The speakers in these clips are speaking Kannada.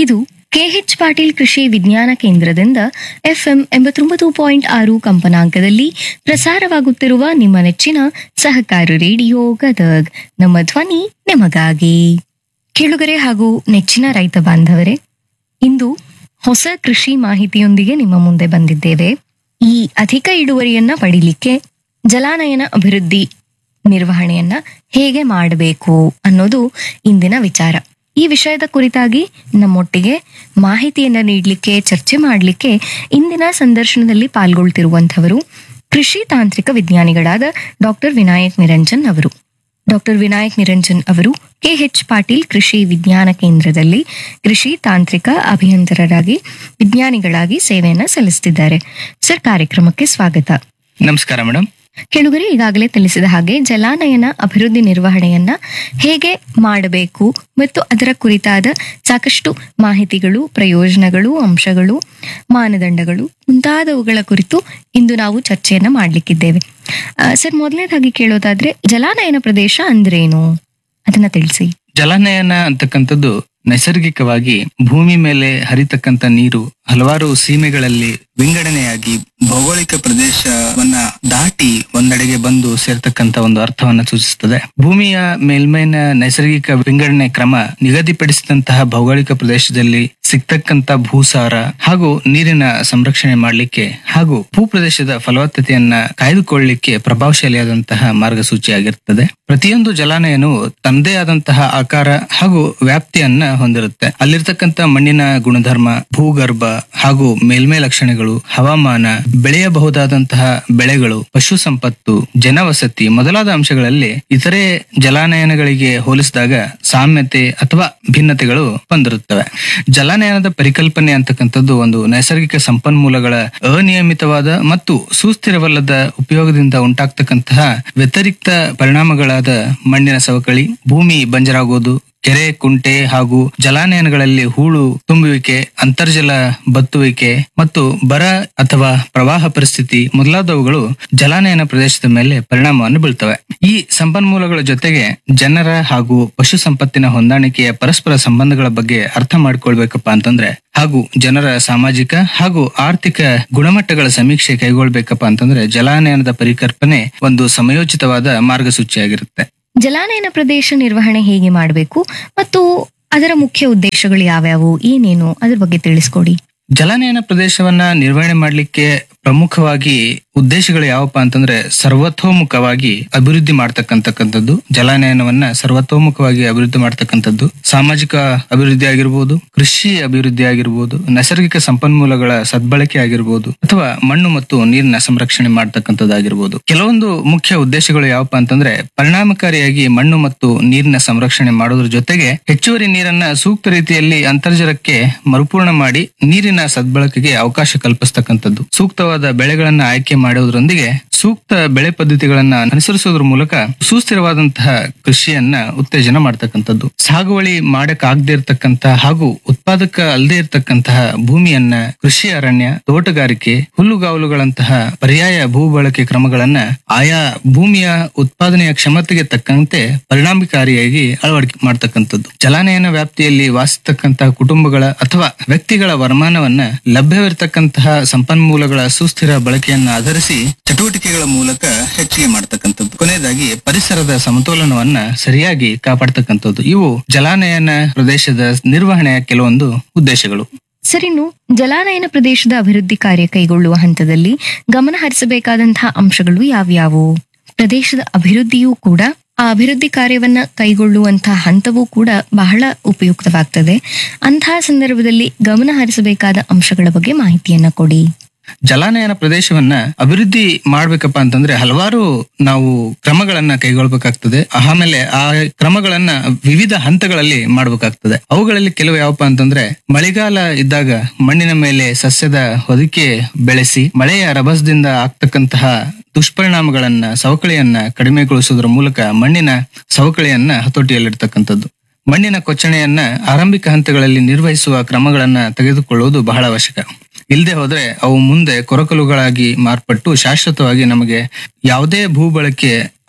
ಇದು ಕೆಎಚ್ ಪಾಟೀಲ್ ಕೃಷಿ ವಿಜ್ಞಾನ ಕೇಂದ್ರದಿಂದ ಎಫ್ಎಂ ಎಂಬತ್ತೊಂಬತ್ತು ಪಾಯಿಂಟ್ ಆರು ಕಂಪನಾಂಕದಲ್ಲಿ ಪ್ರಸಾರವಾಗುತ್ತಿರುವ ನಿಮ್ಮ ನೆಚ್ಚಿನ ಸಹಕಾರ ರೇಡಿಯೋ ಗದಗ್ ನಮ್ಮ ಧ್ವನಿ ನಿಮಗಾಗಿ ಕೇಳುಗರೆ ಹಾಗೂ ನೆಚ್ಚಿನ ರೈತ ಬಾಂಧವರೇ ಇಂದು ಹೊಸ ಕೃಷಿ ಮಾಹಿತಿಯೊಂದಿಗೆ ನಿಮ್ಮ ಮುಂದೆ ಬಂದಿದ್ದೇವೆ ಈ ಅಧಿಕ ಇಳುವರಿಯನ್ನ ಪಡಿಲಿಕ್ಕೆ ಜಲಾನಯನ ಅಭಿವೃದ್ಧಿ ನಿರ್ವಹಣೆಯನ್ನ ಹೇಗೆ ಮಾಡಬೇಕು ಅನ್ನೋದು ಇಂದಿನ ವಿಚಾರ ಈ ವಿಷಯದ ಕುರಿತಾಗಿ ನಮ್ಮೊಟ್ಟಿಗೆ ಮಾಹಿತಿಯನ್ನ ನೀಡಲಿಕ್ಕೆ ಚರ್ಚೆ ಮಾಡಲಿಕ್ಕೆ ಇಂದಿನ ಸಂದರ್ಶನದಲ್ಲಿ ಪಾಲ್ಗೊಳ್ತಿರುವಂತವರು ಕೃಷಿ ತಾಂತ್ರಿಕ ವಿಜ್ಞಾನಿಗಳಾದ ಡಾಕ್ಟರ್ ವಿನಾಯಕ್ ನಿರಂಜನ್ ಅವರು ಡಾಕ್ಟರ್ ವಿನಾಯಕ್ ನಿರಂಜನ್ ಅವರು ಕೆಎಚ್ ಪಾಟೀಲ್ ಕೃಷಿ ವಿಜ್ಞಾನ ಕೇಂದ್ರದಲ್ಲಿ ಕೃಷಿ ತಾಂತ್ರಿಕ ಅಭಿಯಂತರರಾಗಿ ವಿಜ್ಞಾನಿಗಳಾಗಿ ಸೇವೆಯನ್ನ ಸಲ್ಲಿಸುತ್ತಿದ್ದಾರೆ ಸರ್ ಕಾರ್ಯಕ್ರಮಕ್ಕೆ ಸ್ವಾಗತ ನಮಸ್ಕಾರ ಮೇಡಮ್ ಕೆಳಗರೆ ಈಗಾಗಲೇ ತಿಳಿಸಿದ ಹಾಗೆ ಜಲಾನಯನ ಅಭಿವೃದ್ಧಿ ನಿರ್ವಹಣೆಯನ್ನ ಹೇಗೆ ಮಾಡಬೇಕು ಮತ್ತು ಅದರ ಕುರಿತಾದ ಸಾಕಷ್ಟು ಮಾಹಿತಿಗಳು ಪ್ರಯೋಜನಗಳು ಅಂಶಗಳು ಮಾನದಂಡಗಳು ಮುಂತಾದವುಗಳ ಕುರಿತು ಇಂದು ನಾವು ಚರ್ಚೆಯನ್ನ ಮಾಡಲಿಕ್ಕಿದ್ದೇವೆ ಆ, ಸರ್ ಮೊದಲನೇದಾಗಿ ಕೇಳೋದಾದ್ರೆ ಜಲಾನಯನ ಪ್ರದೇಶ ಅಂದ್ರೇನು ಅದನ್ನ ತಿಳಿಸಿ ಜಲಾನಯನ ಅಂತಕ್ಕಂಥದ್ದು ನೈಸರ್ಗಿಕವಾಗಿ ಭೂಮಿ ಮೇಲೆ ಹರಿತಕ್ಕಂತ ನೀರು ಹಲವಾರು ಸೀಮೆಗಳಲ್ಲಿ ವಿಂಗಡಣೆಯಾಗಿ ಭೌಗೋಳಿಕ ಪ್ರದೇಶವನ್ನ ದಾಟಿ ಒಂದೆಡೆಗೆ ಬಂದು ಸೇರ್ತಕ್ಕಂತ ಒಂದು ಅರ್ಥವನ್ನ ಸೂಚಿಸುತ್ತದೆ ಭೂಮಿಯ ಮೇಲ್ಮೈನ ನೈಸರ್ಗಿಕ ವಿಂಗಡಣೆ ಕ್ರಮ ನಿಗದಿಪಡಿಸಿದಂತಹ ಭೌಗೋಳಿಕ ಪ್ರದೇಶದಲ್ಲಿ ಸಿಗ್ತಕ್ಕಂತ ಭೂಸಾರ ಹಾಗೂ ನೀರಿನ ಸಂರಕ್ಷಣೆ ಮಾಡಲಿಕ್ಕೆ ಹಾಗೂ ಭೂಪ್ರದೇಶದ ಫಲವತ್ತತೆಯನ್ನ ಕಾಯ್ದುಕೊಳ್ಳಲಿಕ್ಕೆ ಪ್ರಭಾವಶಾಲಿಯಾದಂತಹ ಮಾರ್ಗಸೂಚಿಯಾಗಿರುತ್ತದೆ ಪ್ರತಿಯೊಂದು ಜಲಾನಯನವು ತನ್ನದೇ ಆದಂತಹ ಆಕಾರ ಹಾಗೂ ವ್ಯಾಪ್ತಿಯನ್ನ ಹೊಂದಿರುತ್ತೆ ಅಲ್ಲಿರ್ತಕ್ಕಂಥ ಮಣ್ಣಿನ ಗುಣಧರ್ಮ ಭೂಗರ್ಭ ಹಾಗೂ ಮೇಲ್ಮೈ ಲಕ್ಷಣಗಳು ಹವಾಮಾನ ಬೆಳೆಯಬಹುದಾದಂತಹ ಬೆಳೆಗಳು ಪಶು ಸಂಪತ್ತು ಜನವಸತಿ ಮೊದಲಾದ ಅಂಶಗಳಲ್ಲಿ ಇತರೆ ಜಲಾನಯನಗಳಿಗೆ ಹೋಲಿಸಿದಾಗ ಸಾಮ್ಯತೆ ಅಥವಾ ಭಿನ್ನತೆಗಳು ಹೊಂದಿರುತ್ತವೆ ಜಲಾನಯನದ ಪರಿಕಲ್ಪನೆ ಅಂತಕ್ಕಂಥದ್ದು ಒಂದು ನೈಸರ್ಗಿಕ ಸಂಪನ್ಮೂಲಗಳ ಅನಿಯಮಿತವಾದ ಮತ್ತು ಸುಸ್ಥಿರವಲ್ಲದ ಉಪಯೋಗದಿಂದ ಉಂಟಾಗ್ತಕ್ಕಂತಹ ವ್ಯತಿರಿಕ್ತ ಪರಿಣಾಮಗಳಾದ ಮಣ್ಣಿನ ಸವಕಳಿ ಭೂಮಿ ಬಂಜರಾಗುವುದು ಕೆರೆ ಕುಂಟೆ ಹಾಗೂ ಜಲಾನಯನಗಳಲ್ಲಿ ಹೂಳು ತುಂಬುವಿಕೆ ಅಂತರ್ಜಲ ಬತ್ತುವಿಕೆ ಮತ್ತು ಬರ ಅಥವಾ ಪ್ರವಾಹ ಪರಿಸ್ಥಿತಿ ಮೊದಲಾದವುಗಳು ಜಲಾನಯನ ಪ್ರದೇಶದ ಮೇಲೆ ಪರಿಣಾಮವನ್ನು ಬೀಳ್ತವೆ ಈ ಸಂಪನ್ಮೂಲಗಳ ಜೊತೆಗೆ ಜನರ ಹಾಗೂ ಪಶು ಸಂಪತ್ತಿನ ಹೊಂದಾಣಿಕೆಯ ಪರಸ್ಪರ ಸಂಬಂಧಗಳ ಬಗ್ಗೆ ಅರ್ಥ ಮಾಡ್ಕೊಳ್ಬೇಕಪ್ಪ ಅಂತಂದ್ರೆ ಹಾಗೂ ಜನರ ಸಾಮಾಜಿಕ ಹಾಗೂ ಆರ್ಥಿಕ ಗುಣಮಟ್ಟಗಳ ಸಮೀಕ್ಷೆ ಕೈಗೊಳ್ಬೇಕಪ್ಪ ಅಂತಂದ್ರೆ ಜಲಾನಯನದ ಪರಿಕಲ್ಪನೆ ಒಂದು ಸಮಯೋಚಿತವಾದ ಮಾರ್ಗಸೂಚಿಯಾಗಿರುತ್ತೆ ಜಲಾನಯನ ಪ್ರದೇಶ ನಿರ್ವಹಣೆ ಹೇಗೆ ಮಾಡಬೇಕು ಮತ್ತು ಅದರ ಮುಖ್ಯ ಉದ್ದೇಶಗಳು ಯಾವ್ಯಾವು ಏನೇನು ಅದ್ರ ಬಗ್ಗೆ ತಿಳಿಸ್ಕೊಡಿ ಜಲಾನಯನ ಪ್ರದೇಶವನ್ನ ನಿರ್ವಹಣೆ ಮಾಡಲಿಕ್ಕೆ ಪ್ರಮುಖವಾಗಿ ಉದ್ದೇಶಗಳು ಯಾವಪ್ಪ ಅಂತಂದ್ರೆ ಸರ್ವತೋಮುಖವಾಗಿ ಅಭಿವೃದ್ಧಿ ಮಾಡ್ತಕ್ಕಂತಕ್ಕಂಥದ್ದು ಜಲಾನಯನವನ್ನ ಸರ್ವತೋಮುಖವಾಗಿ ಅಭಿವೃದ್ಧಿ ಮಾಡ್ತಕ್ಕಂಥದ್ದು ಸಾಮಾಜಿಕ ಅಭಿವೃದ್ಧಿ ಆಗಿರ್ಬೋದು ಕೃಷಿ ಅಭಿವೃದ್ಧಿ ಆಗಿರ್ಬೋದು ನೈಸರ್ಗಿಕ ಸಂಪನ್ಮೂಲಗಳ ಸದ್ಬಳಕೆ ಆಗಿರ್ಬೋದು ಅಥವಾ ಮಣ್ಣು ಮತ್ತು ನೀರಿನ ಸಂರಕ್ಷಣೆ ಮಾಡ್ತಕ್ಕಂಥದ್ದಾಗಿರ್ಬೋದು ಕೆಲವೊಂದು ಮುಖ್ಯ ಉದ್ದೇಶಗಳು ಯಾವಪ್ಪ ಅಂತಂದ್ರೆ ಪರಿಣಾಮಕಾರಿಯಾಗಿ ಮಣ್ಣು ಮತ್ತು ನೀರಿನ ಸಂರಕ್ಷಣೆ ಮಾಡೋದ್ರ ಜೊತೆಗೆ ಹೆಚ್ಚುವರಿ ನೀರನ್ನ ಸೂಕ್ತ ರೀತಿಯಲ್ಲಿ ಅಂತರ್ಜಲಕ್ಕೆ ಮರುಪೂರ್ಣ ಮಾಡಿ ನೀರಿನ ಸದ್ಬಳಕೆಗೆ ಅವಕಾಶ ಕಲ್ಪಿಸ್ತಕ್ಕಂಥದ್ದು ಸೂಕ್ತವಾದ ಬೆಳೆಗಳನ್ನ ಆಯ್ಕೆ ಮಾಡುವುದರೊಂದಿಗೆ ಸೂಕ್ತ ಬೆಳೆ ಪದ್ಧತಿಗಳನ್ನ ಅನುಸರಿಸೋದ್ರ ಮೂಲಕ ಸುಸ್ಥಿರವಾದಂತಹ ಕೃಷಿಯನ್ನ ಉತ್ತೇಜನ ಮಾಡ್ತಕ್ಕಂಥದ್ದು ಸಾಗುವಳಿ ಮಾಡಕ್ಕಾಗದೇ ಇರತಕ್ಕಂತಹ ಹಾಗೂ ಉತ್ಪಾದಕ ಅಲ್ಲದೆ ಇರತಕ್ಕಂತಹ ಭೂಮಿಯನ್ನ ಕೃಷಿ ಅರಣ್ಯ ತೋಟಗಾರಿಕೆ ಹುಲ್ಲುಗಾವಲುಗಳಂತಹ ಪರ್ಯಾಯ ಭೂ ಬಳಕೆ ಕ್ರಮಗಳನ್ನ ಆಯಾ ಭೂಮಿಯ ಉತ್ಪಾದನೆಯ ಕ್ಷಮತೆಗೆ ತಕ್ಕಂತೆ ಪರಿಣಾಮಕಾರಿಯಾಗಿ ಅಳವಡಿಕೆ ಮಾಡ್ತಕ್ಕಂಥದ್ದು ಜಲಾನಯನ ವ್ಯಾಪ್ತಿಯಲ್ಲಿ ವಾಸಿಸ್ತಕ್ಕಂತಹ ಕುಟುಂಬಗಳ ಅಥವಾ ವ್ಯಕ್ತಿಗಳ ವರಮಾನವನ್ನ ಲಭ್ಯವಿರತಕ್ಕಂತಹ ಸಂಪನ್ಮೂಲಗಳ ಸುಸ್ಥಿರ ಬಳಕೆಯನ್ನ ಆಧರಿಸಿ ಚಟುವಟಿಕೆಗಳ ಮೂಲಕ ಹೆಚ್ಚಿಗೆ ಮಾಡತಕ್ಕಂಥದ್ದು ಕೊನೆಯದಾಗಿ ಪರಿಸರದ ಸಮತೋಲನವನ್ನ ಸರಿಯಾಗಿ ಕಾಪಾಡ್ತಕ್ಕಂಥದ್ದು ಇವು ಜಲಾನಯನ ಪ್ರದೇಶದ ನಿರ್ವಹಣೆಯ ಕೆಲವೊಂದು ಉದ್ದೇಶಗಳು ಸರಿನು ಜಲಾನಯನ ಪ್ರದೇಶದ ಅಭಿವೃದ್ಧಿ ಕಾರ್ಯ ಕೈಗೊಳ್ಳುವ ಹಂತದಲ್ಲಿ ಗಮನ ಹರಿಸಬೇಕಾದಂತಹ ಅಂಶಗಳು ಯಾವ್ಯಾವು ಪ್ರದೇಶದ ಅಭಿವೃದ್ಧಿಯೂ ಕೂಡ ಆ ಅಭಿವೃದ್ಧಿ ಕಾರ್ಯವನ್ನ ಕೈಗೊಳ್ಳುವಂತಹ ಹಂತವೂ ಕೂಡ ಬಹಳ ಉಪಯುಕ್ತವಾಗ್ತದೆ ಅಂತಹ ಸಂದರ್ಭದಲ್ಲಿ ಗಮನ ಹರಿಸಬೇಕಾದ ಅಂಶಗಳ ಬಗ್ಗೆ ಮಾಹಿತಿಯನ್ನ ಕೊಡಿ ಜಲಾನಯನ ಪ್ರದೇಶವನ್ನ ಅಭಿವೃದ್ಧಿ ಮಾಡ್ಬೇಕಪ್ಪ ಅಂತಂದ್ರೆ ಹಲವಾರು ನಾವು ಕ್ರಮಗಳನ್ನ ಕೈಗೊಳ್ಬೇಕಾಗ್ತದೆ ಆಮೇಲೆ ಆ ಕ್ರಮಗಳನ್ನ ವಿವಿಧ ಹಂತಗಳಲ್ಲಿ ಮಾಡ್ಬೇಕಾಗ್ತದೆ ಅವುಗಳಲ್ಲಿ ಕೆಲವು ಯಾವಪ್ಪ ಅಂತಂದ್ರೆ ಮಳೆಗಾಲ ಇದ್ದಾಗ ಮಣ್ಣಿನ ಮೇಲೆ ಸಸ್ಯದ ಹೊದಿಕೆ ಬೆಳೆಸಿ ಮಳೆಯ ರಭಸದಿಂದ ಆಗ್ತಕ್ಕಂತಹ ದುಷ್ಪರಿಣಾಮಗಳನ್ನ ಸವಕಳಿಯನ್ನ ಕಡಿಮೆಗೊಳಿಸೋದ್ರ ಮೂಲಕ ಮಣ್ಣಿನ ಸವಕಳಿಯನ್ನ ಹತೋಟಿಯಲ್ಲಿರ್ತಕ್ಕಂಥದ್ದು ಮಣ್ಣಿನ ಕೊಚ್ಚಣೆಯನ್ನ ಆರಂಭಿಕ ಹಂತಗಳಲ್ಲಿ ನಿರ್ವಹಿಸುವ ಕ್ರಮಗಳನ್ನ ತೆಗೆದುಕೊಳ್ಳುವುದು ಬಹಳ ಅವಶ್ಯಕ ಇಲ್ಲದೆ ಹೋದ್ರೆ ಅವು ಮುಂದೆ ಕೊರಕಲುಗಳಾಗಿ ಮಾರ್ಪಟ್ಟು ಶಾಶ್ವತವಾಗಿ ನಮಗೆ ಯಾವುದೇ ಭೂ ಬಳಕೆ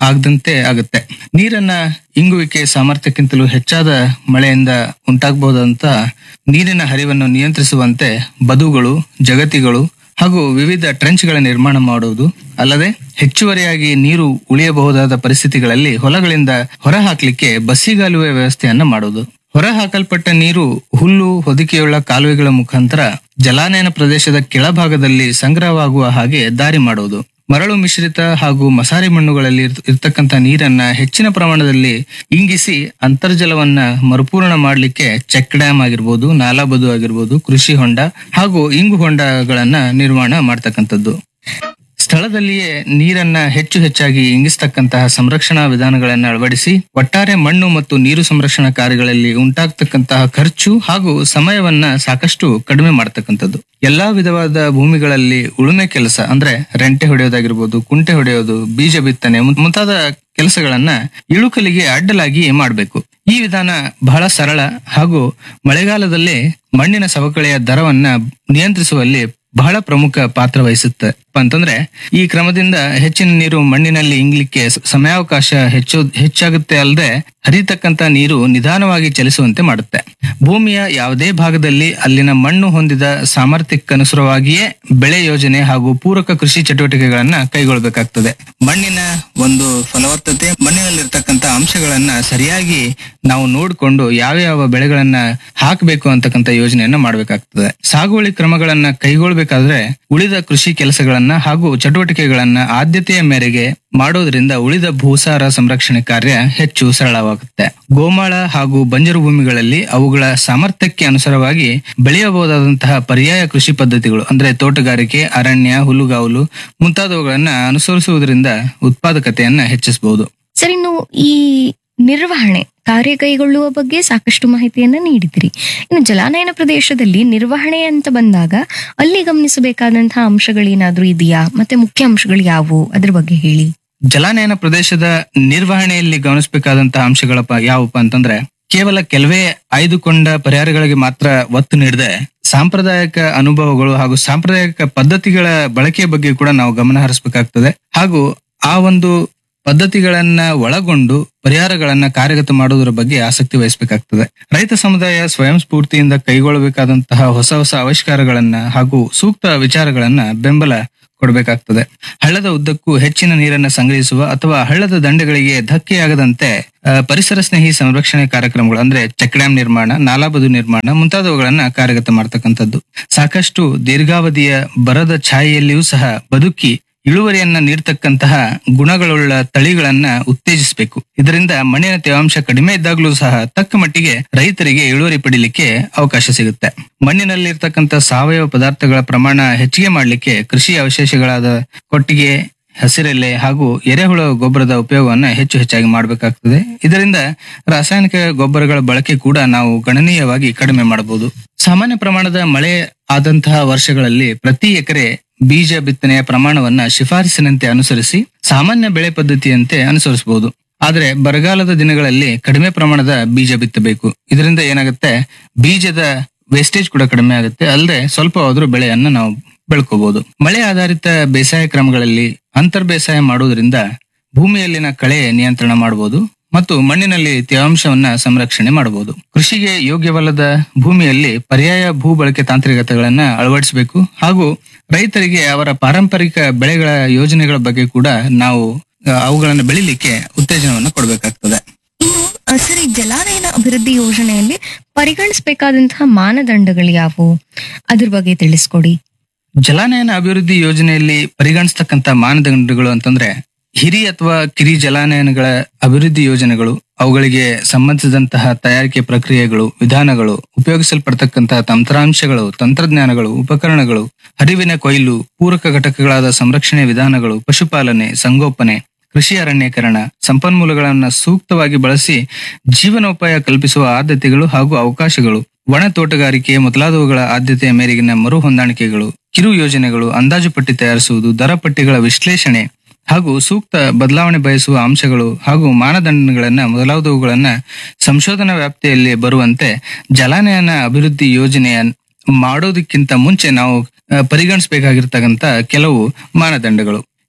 ಆಗದಂತೆ ಆಗುತ್ತೆ ನೀರನ್ನ ಇಂಗುವಿಕೆ ಸಾಮರ್ಥ್ಯಕ್ಕಿಂತಲೂ ಹೆಚ್ಚಾದ ಮಳೆಯಿಂದ ಉಂಟಾಗಬಹುದಂತ ನೀರಿನ ಹರಿವನ್ನು ನಿಯಂತ್ರಿಸುವಂತೆ ಬದುಗಳು ಜಗತಿಗಳು ಹಾಗೂ ವಿವಿಧ ಟ್ರೆಂಚ್ಗಳ ನಿರ್ಮಾಣ ಮಾಡುವುದು ಅಲ್ಲದೆ ಹೆಚ್ಚುವರಿಯಾಗಿ ನೀರು ಉಳಿಯಬಹುದಾದ ಪರಿಸ್ಥಿತಿಗಳಲ್ಲಿ ಹೊಲಗಳಿಂದ ಹೊರಹಾಕ್ಲಿಕ್ಕೆ ಬಸ್ಸಿಗಾಲುವೆ ವ್ಯವಸ್ಥೆಯನ್ನ ಮಾಡುವುದು ಹೊರ ಹಾಕಲ್ಪಟ್ಟ ನೀರು ಹುಲ್ಲು ಹೊದಿಕೆಯುಳ್ಳ ಕಾಲುವೆಗಳ ಮುಖಾಂತರ ಜಲಾನಯನ ಪ್ರದೇಶದ ಕೆಳಭಾಗದಲ್ಲಿ ಸಂಗ್ರಹವಾಗುವ ಹಾಗೆ ದಾರಿ ಮಾಡುವುದು ಮರಳು ಮಿಶ್ರಿತ ಹಾಗೂ ಮಸಾರಿ ಮಣ್ಣುಗಳಲ್ಲಿ ಇರ್ತ- ಇರ್ತಕ್ಕಂಥ ನೀರನ್ನ ಹೆಚ್ಚಿನ ಪ್ರಮಾಣದಲ್ಲಿ ಇಂಗಿಸಿ ಅಂತರ್ಜಲವನ್ನ ಮರುಪೂರ್ಣ ಮಾಡಲಿಕ್ಕೆ ಚೆಕ್ ಡ್ಯಾಮ್ ಆಗಿರ್ಬೋದು ನಾಲಾಬದು ಆಗಿರ್ಬೋದು ಕೃಷಿ ಹೊಂಡ ಹಾಗೂ ಇಂಗು ಹೊಂಡಗಳನ್ನ ನಿರ್ಮಾಣ ಮಾಡ್ತಕ್ಕಂಥದ್ದು ಸ್ಥಳದಲ್ಲಿಯೇ ನೀರನ್ನ ಹೆಚ್ಚು ಹೆಚ್ಚಾಗಿ ಇಂಗಿಸ್ತಕ್ಕಂತಹ ಸಂರಕ್ಷಣಾ ವಿಧಾನಗಳನ್ನು ಅಳವಡಿಸಿ ಒಟ್ಟಾರೆ ಮಣ್ಣು ಮತ್ತು ನೀರು ಸಂರಕ್ಷಣಾ ಕಾರ್ಯಗಳಲ್ಲಿ ಉಂಟಾಗ್ತಕ್ಕಂತಹ ಖರ್ಚು ಹಾಗೂ ಸಮಯವನ್ನ ಸಾಕಷ್ಟು ಕಡಿಮೆ ಮಾಡತಕ್ಕಂಥದ್ದು ಎಲ್ಲಾ ವಿಧವಾದ ಭೂಮಿಗಳಲ್ಲಿ ಉಳುಮೆ ಕೆಲಸ ಅಂದ್ರೆ ರೆಂಟೆ ಹೊಡೆಯೋದಾಗಿರ್ಬೋದು ಕುಂಟೆ ಹೊಡೆಯೋದು ಬೀಜ ಬಿತ್ತನೆ ಮುಂ- ಮುಂತಾದ ಕೆಲಸಗಳನ್ನ ಇಳುಕಲಿಗೆ ಅಡ್ಡಲಾಗಿ ಮಾಡಬೇಕು ಈ ವಿಧಾನ ಬಹಳ ಸರಳ ಹಾಗೂ ಮಳೆಗಾಲದಲ್ಲಿ ಮಣ್ಣಿನ ಸವಕಳಿಯ ದರವನ್ನ ನಿಯಂತ್ರಿಸುವಲ್ಲಿ ಬಹಳ ಪ್ರಮುಖ ಪಾತ್ರ ವಹಿಸುತ್ತೆ ಅಂತಂದ್ರೆ ಈ ಕ್ರಮದಿಂದ ಹೆಚ್ಚಿನ ನೀರು ಮಣ್ಣಿನಲ್ಲಿ ಇಂಗ್ಲಿಕ್ಕೆ ಸ- ಸಮಯಾವಕಾಶ ಹೆಚ್ಚು ಹೆಚ್ಚಾಗುತ್ತೆ ಅಲ್ಲದೆ ಹರಿತಕ್ಕಂತ ನೀರು ನಿಧಾನವಾಗಿ ಚಲಿಸುವಂತೆ ಮಾಡುತ್ತೆ ಭೂಮಿಯ ಯಾವುದೇ ಭಾಗದಲ್ಲಿ ಅಲ್ಲಿನ ಮಣ್ಣು ಹೊಂದಿದ ಸಾಮರ್ಥ್ಯಕ್ಕನುಸಾರವಾಗಿಯೇ ಬೆಳೆ ಯೋಜನೆ ಹಾಗೂ ಪೂರಕ ಕೃಷಿ ಚಟುವಟಿಕೆಗಳನ್ನ ಕೈಗೊಳ್ಳಬೇಕಾಗ್ತದೆ ಮಣ್ಣಿನ ಒಂದು ಫಲವತ್ತತೆ ಮಣ್ಣಿನಲ್ಲಿರ್ತಕ್ಕಂಥ ಅಂಶಗಳನ್ನ ಸರಿಯಾಗಿ ನಾವು ನೋಡಿಕೊಂಡು ಯಾವ ಯಾವ ಬೆಳೆಗಳನ್ನ ಹಾಕಬೇಕು ಅಂತಕ್ಕಂಥ ಯೋಜನೆಯನ್ನ ಮಾಡಬೇಕಾಗ್ತದೆ ಸಾಗುವಳಿ ಕ್ರಮಗಳನ್ನ ಕೈಗೊಳ್ಳಬೇಕಾದ್ರೆ ಉಳಿದ ಕೃಷಿ ಕೆಲಸಗಳನ್ನ ಹಾಗೂ ಚಟುವಟಿಕೆಗಳನ್ನ ಆದ್ಯತೆಯ ಮೇರೆಗೆ ಮಾಡೋದ್ರಿಂದ ಉಳಿದ ಭೂಸಾರ ಸಂರಕ್ಷಣೆ ಕಾರ್ಯ ಹೆಚ್ಚು ಸರಳವಾಗುತ್ತೆ ಗೋಮಾಳ ಹಾಗೂ ಬಂಜರು ಭೂಮಿಗಳಲ್ಲಿ ಅವುಗಳ ಸಾಮರ್ಥ್ಯಕ್ಕೆ ಅನುಸಾರವಾಗಿ ಬೆಳೆಯಬಹುದಾದಂತಹ ಪರ್ಯಾಯ ಕೃಷಿ ಪದ್ಧತಿಗಳು ಅಂದ್ರೆ ತೋಟಗಾರಿಕೆ ಅರಣ್ಯ ಹುಲ್ಲುಗಾವಲು ಮುಂತಾದವುಗಳನ್ನ ಅನುಸರಿಸುವುದರಿಂದ ಉತ್ಪಾದಕತೆಯನ್ನ ಹೆಚ್ಚಿಸಬಹುದು ಸರ್ ಇನ್ನು ಈ ನಿರ್ವಹಣೆ ಕಾರ್ಯ ಕೈಗೊಳ್ಳುವ ಬಗ್ಗೆ ಸಾಕಷ್ಟು ಮಾಹಿತಿಯನ್ನ ನೀಡಿದಿರಿ ಇನ್ನು ಜಲಾನಯನ ಪ್ರದೇಶದಲ್ಲಿ ನಿರ್ವಹಣೆ ಅಂತ ಬಂದಾಗ ಅಲ್ಲಿ ಗಮನಿಸಬೇಕಾದಂತಹ ಅಂಶಗಳೇನಾದ್ರೂ ಇದೆಯಾ ಮತ್ತೆ ಮುಖ್ಯ ಅಂಶಗಳು ಯಾವುವು ಅದ್ರ ಬಗ್ಗೆ ಹೇಳಿ ಜಲಾನಯನ ಪ್ರದೇಶದ ನಿರ್ವಹಣೆಯಲ್ಲಿ ಗಮನಿಸಬೇಕಾದಂತಹ ಅಂಶಗಳಪ್ಪ ಯಾವಪ್ಪ ಅಂತಂದ್ರೆ ಕೇವಲ ಕೆಲವೇ ಆಯ್ದುಕೊಂಡ ಪರಿಹಾರಗಳಿಗೆ ಮಾತ್ರ ಒತ್ತು ನೀಡದೆ ಸಾಂಪ್ರದಾಯಿಕ ಅನುಭವಗಳು ಹಾಗೂ ಸಾಂಪ್ರದಾಯಿಕ ಪದ್ಧತಿಗಳ ಬಳಕೆಯ ಬಗ್ಗೆ ಕೂಡ ನಾವು ಗಮನ ಹರಿಸಬೇಕಾಗ್ತದೆ ಹಾಗೂ ಆ ಒಂದು ಪದ್ಧತಿಗಳನ್ನ ಒಳಗೊಂಡು ಪರಿಹಾರಗಳನ್ನ ಕಾರ್ಯಗತ ಮಾಡುವುದರ ಬಗ್ಗೆ ಆಸಕ್ತಿ ವಹಿಸಬೇಕಾಗ್ತದೆ ರೈತ ಸಮುದಾಯ ಸ್ವಯಂ ಸ್ಫೂರ್ತಿಯಿಂದ ಕೈಗೊಳ್ಳಬೇಕಾದಂತಹ ಹೊಸ ಹೊಸ ಆವಿಷ್ಕಾರಗಳನ್ನ ಹಾಗೂ ಸೂಕ್ತ ವಿಚಾರಗಳನ್ನ ಬೆಂಬಲ ಕೊಡಬೇಕಾಗ್ತದೆ ಹಳ್ಳದ ಉದ್ದಕ್ಕೂ ಹೆಚ್ಚಿನ ನೀರನ್ನ ಸಂಗ್ರಹಿಸುವ ಅಥವಾ ಹಳ್ಳದ ದಂಡೆಗಳಿಗೆ ಧಕ್ಕೆಯಾಗದಂತೆ ಆ, ಪರಿಸರ ಸ್ನೇಹಿ ಸಂರಕ್ಷಣೆ ಕಾರ್ಯಕ್ರಮಗಳು ಅಂದ್ರೆ ಚೆಕ್ ಡ್ಯಾಂ ನಿರ್ಮಾಣ ನಾಲಾಬದು ನಿರ್ಮಾಣ ಮುಂತಾದವುಗಳನ್ನ ಕಾರ್ಯಗತ ಮಾಡ್ತಕ್ಕಂಥದ್ದು ಸಾಕಷ್ಟು ದೀರ್ಘಾವಧಿಯ ಬರದ ಛಾಯೆಯಲ್ಲಿಯೂ ಸಹ ಬದುಕಿ ಇಳುವರಿಯನ್ನ ನೀಡ್ತಕ್ಕಂತಹ ಗುಣಗಳುಳ್ಳ ತಳಿಗಳನ್ನ ಉತ್ತೇಜಿಸಬೇಕು ಇದರಿಂದ ಮಣ್ಣಿನ ತೇವಾಂಶ ಕಡಿಮೆ ಇದ್ದಾಗಲೂ ಸಹ ತಕ್ಕ ಮಟ್ಟಿಗೆ ರೈತರಿಗೆ ಇಳುವರಿ ಪಡಿಲಿಕ್ಕೆ ಅವಕಾಶ ಸಿಗುತ್ತೆ ಮಣ್ಣಿನಲ್ಲಿರ್ತಕ್ಕಂಥ ಸಾವಯವ ಪದಾರ್ಥಗಳ ಪ್ರಮಾಣ ಹೆಚ್ಚಿಗೆ ಮಾಡಲಿಕ್ಕೆ ಕೃಷಿ ಅವಶೇಷಗಳಾದ ಕೊಟ್ಟಿಗೆ ಹಸಿರೆಲೆ ಹಾಗೂ ಎರೆಹುಳ ಗೊಬ್ಬರದ ಉಪಯೋಗವನ್ನ ಹೆಚ್ಚು ಹೆಚ್ಚಾಗಿ ಮಾಡಬೇಕಾಗ್ತದೆ ಇದರಿಂದ ರಾಸಾಯನಿಕ ಗೊಬ್ಬರಗಳ ಬಳಕೆ ಕೂಡ ನಾವು ಗಣನೀಯವಾಗಿ ಕಡಿಮೆ ಮಾಡಬಹುದು ಸಾಮಾನ್ಯ ಪ್ರಮಾಣದ ಮಳೆ ಆದಂತಹ ವರ್ಷಗಳಲ್ಲಿ ಪ್ರತಿ ಎಕರೆ ಬೀಜ ಬಿತ್ತನೆಯ ಪ್ರಮಾಣವನ್ನ ಶಿಫಾರಸಿನಂತೆ ಅನುಸರಿಸಿ ಸಾಮಾನ್ಯ ಬೆಳೆ ಪದ್ಧತಿಯಂತೆ ಅನುಸರಿಸಬಹುದು ಆದ್ರೆ ಬರಗಾಲದ ದಿನಗಳಲ್ಲಿ ಕಡಿಮೆ ಪ್ರಮಾಣದ ಬೀಜ ಬಿತ್ತಬೇಕು ಇದರಿಂದ ಏನಾಗುತ್ತೆ ಬೀಜದ ವೇಸ್ಟೇಜ್ ಕೂಡ ಕಡಿಮೆ ಆಗುತ್ತೆ ಅಲ್ಲದೆ ಸ್ವಲ್ಪವಾದ್ರೂ ಬೆಳೆಯನ್ನ ನಾವು ಬೆಳ್ಕೋಬಹುದು ಮಳೆ ಆಧಾರಿತ ಬೇಸಾಯ ಕ್ರಮಗಳಲ್ಲಿ ಅಂತರ್ ಬೇಸಾಯ ಮಾಡುವುದರಿಂದ ಭೂಮಿಯಲ್ಲಿನ ಕಳೆ ನಿಯಂತ್ರಣ ಮಾಡಬಹುದು ಮತ್ತು ಮಣ್ಣಿನಲ್ಲಿ ತೇವಾಂಶವನ್ನ ಸಂರಕ್ಷಣೆ ಮಾಡಬಹುದು ಕೃಷಿಗೆ ಯೋಗ್ಯವಲ್ಲದ ಭೂಮಿಯಲ್ಲಿ ಪರ್ಯಾಯ ಭೂ ಬಳಕೆ ತಾಂತ್ರಿಕತೆಗಳನ್ನ ಅಳವಡಿಸಬೇಕು ಹಾಗೂ ರೈತರಿಗೆ ಅವರ ಪಾರಂಪರಿಕ ಬೆಳೆಗಳ ಯೋಜನೆಗಳ ಬಗ್ಗೆ ಕೂಡ ನಾವು ಆ, ಅವುಗಳನ್ನು ಬೆಳಿಲಿಕ್ಕೆ ಉತ್ತೇಜನವನ್ನು ಕೊಡಬೇಕಾಗ್ತದೆ ಇನ್ನು ಅ, ಸರಿ ಜಲಾನಯನ ಅಭಿವೃದ್ಧಿ ಯೋಜನೆಯಲ್ಲಿ ಪರಿಗಣಿಸಬೇಕಾದಂತಹ ಮಾನದಂಡಗಳು ಯಾವುವು ಅದ್ರ ಬಗ್ಗೆ ತಿಳಿಸ್ಕೊಡಿ ಜಲಾನಯನ ಅಭಿವೃದ್ಧಿ ಯೋಜನೆಯಲ್ಲಿ ಪರಿಗಣಿಸ್ತಕ್ಕಂತ ಮಾನದಂಡಗಳು ಅಂತಂದ್ರೆ ಹಿರಿ ಅಥವಾ ಕಿರಿ ಜಲಾನಯನಗಳ ಅಭಿವೃದ್ಧಿ ಯೋಜನೆಗಳು ಅವುಗಳಿಗೆ ಸಂಬಂಧಿಸಿದಂತಹ ತಯಾರಿಕೆ ಪ್ರಕ್ರಿಯೆಗಳು ವಿಧಾನಗಳು ಉಪಯೋಗಿಸಲ್ಪಡ್ತಕ್ಕಂತಹ ತಂತ್ರಾಂಶಗಳು ತಂತ್ರಜ್ಞಾನಗಳು ಉಪಕರಣಗಳು ಹರಿವಿನ ಕೊಯ್ಲು ಪೂರಕ ಘಟಕಗಳಾದ ಸಂರಕ್ಷಣೆ ವಿಧಾನಗಳು ಪಶುಪಾಲನೆ ಸಂಗೋಪನೆ ಕೃಷಿ ಅರಣ್ಯೀಕರಣ ಸಂಪನ್ಮೂಲಗಳನ್ನ ಸೂಕ್ತವಾಗಿ ಬಳಸಿ ಜೀವನೋಪಾಯ ಕಲ್ಪಿಸುವ ಆದ್ಯತೆಗಳು ಹಾಗೂ ಅವಕಾಶಗಳು ಒಣ ತೋಟಗಾರಿಕೆ ಮೊದಲಾದವುಗಳ ಆದ್ಯತೆಯ ಮೇರೆಗಿನ ಮರು ಹೊಂದಾಣಿಕೆಗಳು ಕಿರು ಯೋಜನೆಗಳು ಅಂದಾಜು ಪಟ್ಟಿ ತಯಾರಿಸುವುದು ದರ ಪಟ್ಟಿಗಳ ವಿಶ್ಲೇಷಣೆ ಹಾಗೂ ಸೂಕ್ತ ಬದಲಾವಣೆ ಬಯಸುವ ಅಂಶಗಳು ಹಾಗೂ ಮಾನದಂಡಗಳನ್ನ ಮೊದಲಾದವುಗಳನ್ನ ಸಂಶೋಧನಾ ವ್ಯಾಪ್ತಿಯಲ್ಲಿ ಬರುವಂತೆ ಜಲಾನಯನ ಅಭಿವೃದ್ಧಿ ಯೋಜನೆಯ ಮಾಡೋದಕ್ಕಿಂತ ಮುಂಚೆ ನಾವು ಆ, ಪರಿಗಣಿಸಬೇಕಾಗಿರ್ತಕ್ಕಂತ ಕೆಲವು ಮಾನದಂಡಗಳು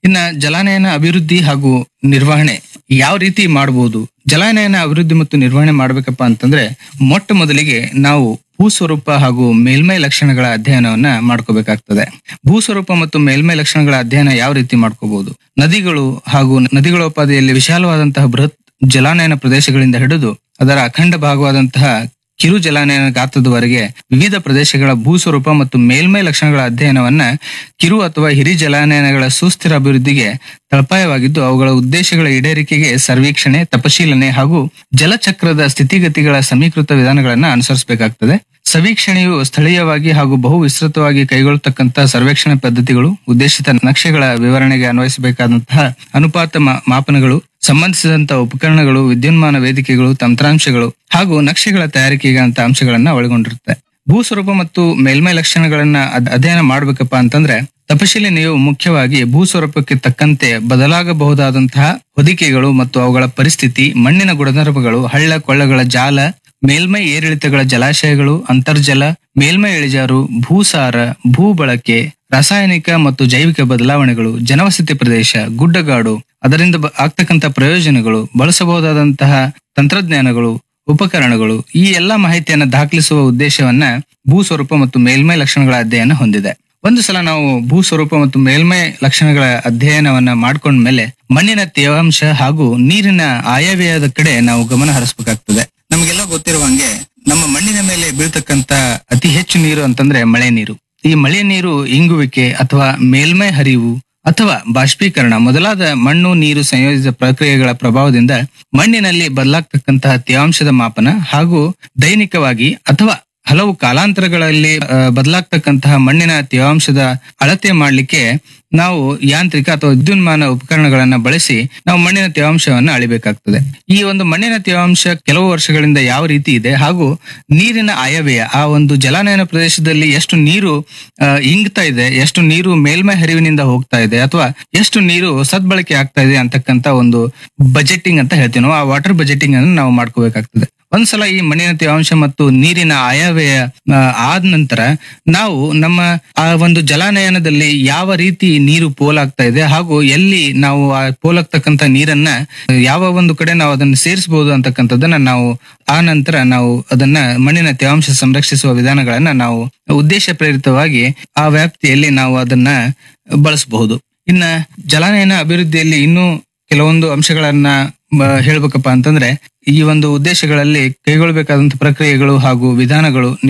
ಇನ್ನ ಜಲಾನಯನ ಅಭಿವೃದ್ಧಿ ಹಾಗೂ ನಿರ್ವಹಣೆ ಯಾವ ರೀತಿ ಮಾಡಬಹುದು ಜಲಾನಯನ ಅಭಿವೃದ್ಧಿ ಮತ್ತು ನಿರ್ವಹಣೆ ಮಾಡ್ಬೇಕಪ್ಪ ಅಂತಂದ್ರೆ ಮೊಟ್ಟ ಮೊದಲಿಗೆ ನಾವು ಭೂಸ್ವರೂಪ ಹಾಗೂ ಮೇಲ್ಮೈ ಲಕ್ಷಣಗಳ ಅಧ್ಯಯನವನ್ನ ಮಾಡ್ಕೋಬೇಕಾಗ್ತದೆ ಭೂಸ್ವರೂಪ ಮತ್ತು ಮೇಲ್ಮೈ ಲಕ್ಷಣಗಳ ಅಧ್ಯಯನ ಯಾವ ರೀತಿ ಮಾಡ್ಕೋಬಹುದು ನದಿಗಳು ಹಾಗೂ ನದಿಗಳ ಉಪಾದಿಯಲ್ಲಿ ವಿಶಾಲವಾದಂತಹ ಬೃಹತ್ ಜಲಾನಯನ ಪ್ರದೇಶಗಳಿಂದ ಹಿಡಿದು ಅದರ ಅಖಂಡ ಭಾಗವಾದಂತಹ ಕಿರು ಜಲಾನಯನ ಗಾತ್ರದವರೆಗೆ ವಿವಿಧ ಪ್ರದೇಶಗಳ ಭೂಸ್ವರೂಪ ಮತ್ತು ಮೇಲ್ಮೈ ಲಕ್ಷಣಗಳ ಅಧ್ಯಯನವನ್ನ ಕಿರು ಅಥವಾ ಹಿರಿ ಜಲಾನಯನಗಳ ಸುಸ್ಥಿರ ಅಭಿವೃದ್ಧಿಗೆ ತಳಪಾಯವಾಗಿದ್ದು ಅವುಗಳ ಉದ್ದೇಶಗಳ ಈಡೇರಿಕೆಗೆ ಸರ್ವೇಕ್ಷಣೆ ತಪಶೀಲನೆ ಹಾಗೂ ಜಲಚಕ್ರದ ಸ್ಥಿತಿಗತಿಗಳ ಸಮೀಕೃತ ವಿಧಾನಗಳನ್ನ ಅನುಸರಿಸಬೇಕಾಗ್ತದೆ ಸಮೀಕ್ಷಣೆಯು ಸ್ಥಳೀಯವಾಗಿ ಹಾಗೂ ಬಹು ವಿಸ್ತೃತವಾಗಿ ಕೈಗೊಳ್ಳತಕ್ಕಂತ ಸರ್ವೇಕ್ಷಣೆ ಪದ್ಧತಿಗಳು ಉದ್ದೇಶಿತ ನಕ್ಷೆಗಳ ವಿವರಣೆಗೆ ಅನ್ವಯಿಸಬೇಕಾದಂತಹ ಅನುಪಾತ ಮಾ- ಮಾಪನಗಳು ಸಂಬಂಧಿಸಿದಂತ ಉಪಕರಣಗಳು ವಿದ್ಯುನ್ಮಾನ ವೇದಿಕೆಗಳು ತಂತ್ರಾಂಶಗಳು ಹಾಗೂ ನಕ್ಷೆಗಳ ತಯಾರಿಕೆಗೆ ಅಂತ ಅಂಶಗಳನ್ನ ಒಳಗೊಂಡಿರುತ್ತೆ ಭೂಸ್ವರೂಪ ಮತ್ತು ಮೇಲ್ಮೈ ಲಕ್ಷಣಗಳನ್ನ ಅದ್- ಅಧ್ಯಯನ ಮಾಡ್ಬೇಕಪ್ಪ ಅಂತಂದ್ರೆ ತಪಶೀಲನೆಯು ಮುಖ್ಯವಾಗಿ ಭೂಸ್ವರೂಪಕ್ಕೆ ತಕ್ಕಂತೆ ಬದಲಾಗಬಹುದಾದಂತಹ ಹೊದಿಕೆಗಳು ಮತ್ತು ಅವುಗಳ ಪರಿಸ್ಥಿತಿ ಮಣ್ಣಿನ ಗುಣಧರ್ಮಗಳು ಹಳ್ಳ ಕೊಳ್ಳಗಳ ಜಾಲ ಮೇಲ್ಮೈ ಏರಿಳಿತಗಳ ಜಲಾಶಯಗಳು ಅಂತರ್ಜಲ ಮೇಲ್ಮೈ ಇಳಿಜಾರು ಭೂಸಾರ ಭೂ ಬಳಕೆ ರಾಸಾಯನಿಕ ಮತ್ತು ಜೈವಿಕ ಬದಲಾವಣೆಗಳು ಜನವಸತಿ ಪ್ರದೇಶ ಗುಡ್ಡಗಾಡು ಅದರಿಂದ ಬ- ಆಗ್ತಕ್ಕಂಥ ಪ್ರಯೋಜನಗಳು ಬಳಸಬಹುದಾದಂತಹ ತಂತ್ರಜ್ಞಾನಗಳು ಉಪಕರಣಗಳು ಈ ಎಲ್ಲಾ ಮಾಹಿತಿಯನ್ನು ದಾಖಲಿಸುವ ಉದ್ದೇಶವನ್ನ ಭೂಸ್ವರೂಪ ಮತ್ತು ಮೇಲ್ಮೈ ಲಕ್ಷಣಗಳ ಅಧ್ಯಯನ ಹೊಂದಿದೆ ಒಂದು ಸಲ ನಾವು ಭೂಸ್ವರೂಪ ಮತ್ತು ಮೇಲ್ಮೈ ಲಕ್ಷಣಗಳ ಅಧ್ಯಯನವನ್ನ ಮಾಡ್ಕೊಂಡ್ಮೇಲೆ ಮಣ್ಣಿನ ತೇವಾಂಶ ಹಾಗೂ ನೀರಿನ ಆಯವ್ಯಯದ ಕಡೆ ನಾವು ಗಮನ ಹರಿಸಬೇಕಾಗ್ತದೆ ನಮಗೆಲ್ಲ ಗೊತ್ತಿರುವ ಹಂಗೆ ನಮ್ಮ ಮಣ್ಣಿನ ಮೇಲೆ ಬೀಳ್ತಕ್ಕಂತ ಅತಿ ಹೆಚ್ಚು ನೀರು ಅಂತಂದ್ರೆ ಮಳೆ ನೀರು ಈ ಮಳೆ ನೀರು ಇಂಗುವಿಕೆ ಅಥವಾ ಮೇಲ್ಮೈ ಹರಿವು ಅಥವಾ ಬಾಷ್ಪೀಕರಣ ಮೊದಲಾದ ಮಣ್ಣು ನೀರು ಸಂಯೋಜಿತ ಪ್ರಕ್ರಿಯೆಗಳ ಪ್ರಭಾವದಿಂದ ಮಣ್ಣಿನಲ್ಲಿ ಬದಲಾಗ್ತಕ್ಕಂತಹ ತೇವಾಂಶದ ಮಾಪನ ಹಾಗೂ ದೈನಿಕವಾಗಿ ಅಥವಾ ಹಲವು ಕಾಲಾಂತರಗಳಲ್ಲಿ ಆ, ಬದಲಾಗ್ತಕ್ಕಂತಹ ಮಣ್ಣಿನ ತೇವಾಂಶದ ಅಳತೆ ಮಾಡಲಿಕ್ಕೆ ನಾವು ಯಾಂತ್ರಿಕ ಅಥವಾ ವಿದ್ಯುನ್ಮಾನ ಉಪಕರಣಗಳನ್ನ ಬಳಸಿ ನಾವು ಮಣ್ಣಿನ ತೇವಾಂಶವನ್ನ ಅಳಿಬೇಕಾಗ್ತದೆ ಈ ಒಂದು ಮಣ್ಣಿನ ತೇವಾಂಶ ಕೆಲವು ವರ್ಷಗಳಿಂದ ಯಾವ ರೀತಿ ಇದೆ ಹಾಗೂ ನೀರಿನ ಆಯವ್ಯಯ ಆ ಒಂದು ಜಲಾನಯನ ಪ್ರದೇಶದಲ್ಲಿ ಎಷ್ಟು ನೀರು ಆ, ಇಂಗ್ತಾ ಇದೆ ಎಷ್ಟು ನೀರು ಮೇಲ್ಮೈ ಹರಿವಿನಿಂದ ಹೋಗ್ತಾ ಇದೆ ಅಥವಾ ಎಷ್ಟು ನೀರು ಸದ್ಬಳಕೆ ಆಗ್ತಾ ಇದೆ ಅಂತಕ್ಕಂತ ಒಂದು ಬಜೆಟಿಂಗ್ ಅಂತ ಹೇಳ್ತೀವಿ ನಾವು ಆ ವಾಟರ್ ಬಜೆಟಿಂಗ್ ಅನ್ನು ನಾವು ಮಾಡ್ಕೋಬೇಕಾಗ್ತದೆ ಒಂದ್ಸಲ ಈ ಮಣ್ಣಿನ ತೇವಾಂಶ ಮತ್ತು ನೀರಿನ ಆಯವ್ಯಯ ಆ, ಆದ ನಂತರ ನಾವು ನಮ್ಮ ಆ ಒಂದು ಜಲಾನಯನದಲ್ಲಿ ಯಾವ ರೀತಿ ನೀರು ಪೋಲಾಗ್ತಾ ಇದೆ ಹಾಗೂ ಎಲ್ಲಿ ನಾವು ಆ ಪೋಲಾಗ್ತಕ್ಕಂತ ನೀರನ್ನ ಯಾವ ಒಂದು ಕಡೆ ನಾವು ಅದನ್ನ ಸೇರಿಸಬಹುದು ಅಂತಕ್ಕಂಥದ್ದನ್ನ ನಾವು ಆ ನಂತರ ನಾವು ಅದನ್ನ ಮಣ್ಣಿನ ತೇವಾಂಶ ಸಂರಕ್ಷಿಸುವ ವಿಧಾನಗಳನ್ನ ನಾವು ಉದ್ದೇಶ ಪ್ರೇರಿತವಾಗಿ ಆ ವ್ಯಾಪ್ತಿಯಲ್ಲಿ ನಾವು ಅದನ್ನ ಬಳಸಬಹುದು ಇನ್ನ ಜಲಾನಯನ ಅಭಿವೃದ್ಧಿಯಲ್ಲಿ ಇನ್ನೂ ಕೆಲವೊಂದು ಅಂಶಗಳನ್ನ ಮ, ಹೇಳ್ಬೇಕಪ್ಪ ಅಂತಂದ್ರೆ ಈ ಒಂದು ಉದ್ದೇಶಗಳಲ್ಲಿ ಕೈಗೊಳ್ಳಬೇಕಾದಂತ ಪ್ರಕ್ರಿಯೆಗಳು ಹಾಗೂ ವಿಧಾನಗಳು